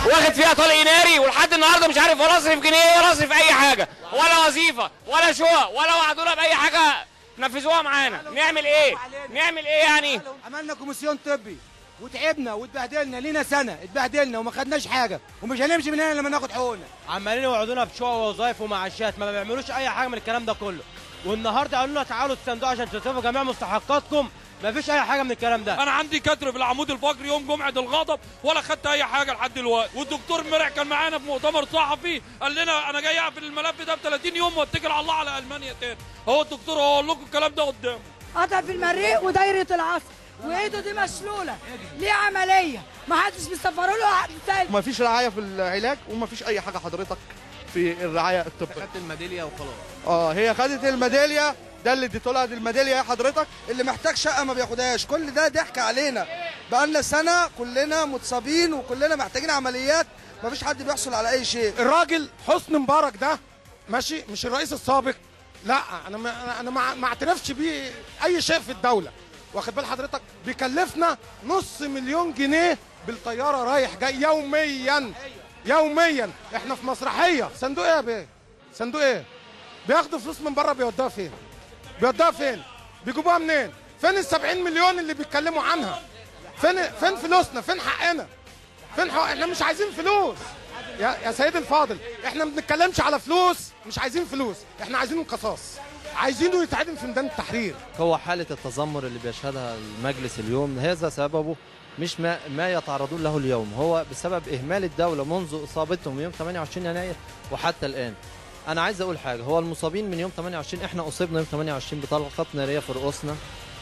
واخد فيها طلق ناري ولحد النهارده مش عارف ولا اصرف جنيه ولا اصرف اي حاجه ولا وظيفه ولا شقق ولا وعدونا باي حاجه نفذوها معانا نعمل ايه نعمل ايه يعني عملنا كوميسيون طبي وتعبنا واتبهدلنا لينا سنه اتبهدلنا وما خدناش حاجه ومش هنمشي من هنا لما ناخد حقوقنا عمالين يوعدونا بشقق ووظايف ومعاشات ما بيعملوش اي حاجه من الكلام ده كله والنهارده قالوا لنا تعالوا الصندوق عشان تصرفوا جميع مستحقاتكم ما فيش اي حاجه من الكلام ده انا عندي كتر في العمود الفقري يوم جمعه الغضب ولا خدت اي حاجه لحد دلوقتي والدكتور مرع كان معانا في مؤتمر صحفي قال لنا انا جاي اقفل الملف ده ب 30 يوم واتكل على الله على المانيا تاني هو الدكتور هو قال لكم الكلام ده قدامه قطع في المريء ودايره العصر وايده دي مشلوله ليه عمليه ما حدش بيسفروا له عقد تاني ما فيش رعايه في العلاج وما فيش اي حاجه حضرتك في الرعايه الطبيه خدت الميداليه وخلاص اه هي خدت الميداليه ده اللي اديته لها دي الميداليه يا حضرتك اللي محتاج شقه ما بياخدهاش كل ده ضحك علينا بقالنا سنه كلنا متصابين وكلنا محتاجين عمليات ما فيش حد بيحصل على اي شيء الراجل حسني مبارك ده ماشي مش الرئيس السابق لا انا ما انا ما ما اعترفش بيه اي شيء في الدوله واخد بال حضرتك بيكلفنا نص مليون جنيه بالطياره رايح جاي يوميا يوميا احنا في مسرحيه صندوق ايه يا بيه صندوق ايه بياخدوا فلوس من بره بيودوها فين بيودوها فين بيجيبوها منين فين ال 70 مليون اللي بيتكلموا عنها فين فين فلوسنا فين حقنا فين حق احنا مش عايزين فلوس يا يا سيدي الفاضل احنا ما بنتكلمش على فلوس مش عايزين فلوس احنا عايزين قصاص عايزينه يتعدم في ميدان التحرير هو حالة التذمر اللي بيشهدها المجلس اليوم هذا سببه مش ما, ما يتعرضون له اليوم هو بسبب إهمال الدولة منذ إصابتهم يوم 28 يناير وحتى الآن أنا عايز أقول حاجة هو المصابين من يوم 28 إحنا أصبنا يوم 28 بطلقات نارية في رؤوسنا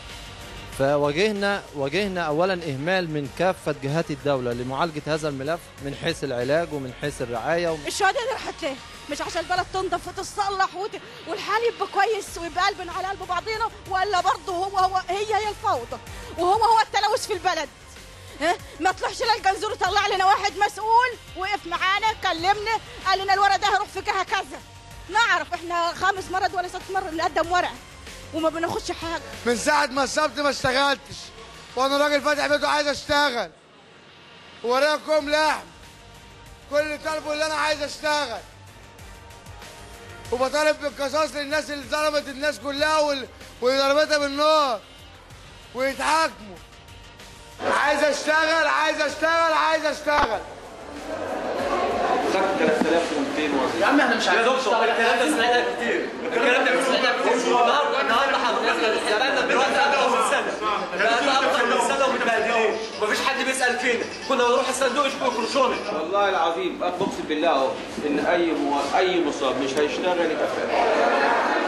فواجهنا واجهنا اولا اهمال من كافه جهات الدوله لمعالجه هذا الملف من حيث العلاج ومن حيث الرعايه ومن الشهداء دي راحت ليه؟ مش عشان البلد تنضف وتتصلح وت... والحال يبقى كويس ويبقى قلبنا على قلب بعضينا ولا برضه هو هو هي هي الفوضى وهو هو التلوث في البلد ها ما طلعش لا الجنزور طلع لنا واحد مسؤول وقف معانا كلمنا قال لنا الورق ده هيروح في كذا كذا نعرف احنا خامس مرض ولا ست مرة نقدم ورق وما بناخدش حاجه من ساعه ما اتصبت ما اشتغلتش وانا راجل فاتح بيته عايز اشتغل وراكم لحم كل اللي طالبه اللي انا عايز اشتغل وبطالب بالقصاص للناس اللي ظلمت الناس كلها وال- واللي ضربتها بالنار ويتحاكموا عايز اشتغل عايز اشتغل عايز اشتغل يا عم احنا مش عايزين نشتغل الكلام ده سمعناه كتير الكلام ده سمعناه كتير النهارده النهارده حضرتك زماننا دلوقتي اكتر من سنه بقالنا اكتر من سنه ومتبهدلين مفيش حد بيسال فينا كنا بنروح الصندوق يشوفوا كروشوني والله العظيم اقسم بالله اهو ان اي مو... اي مصاب مش هيشتغل يبقى فاهم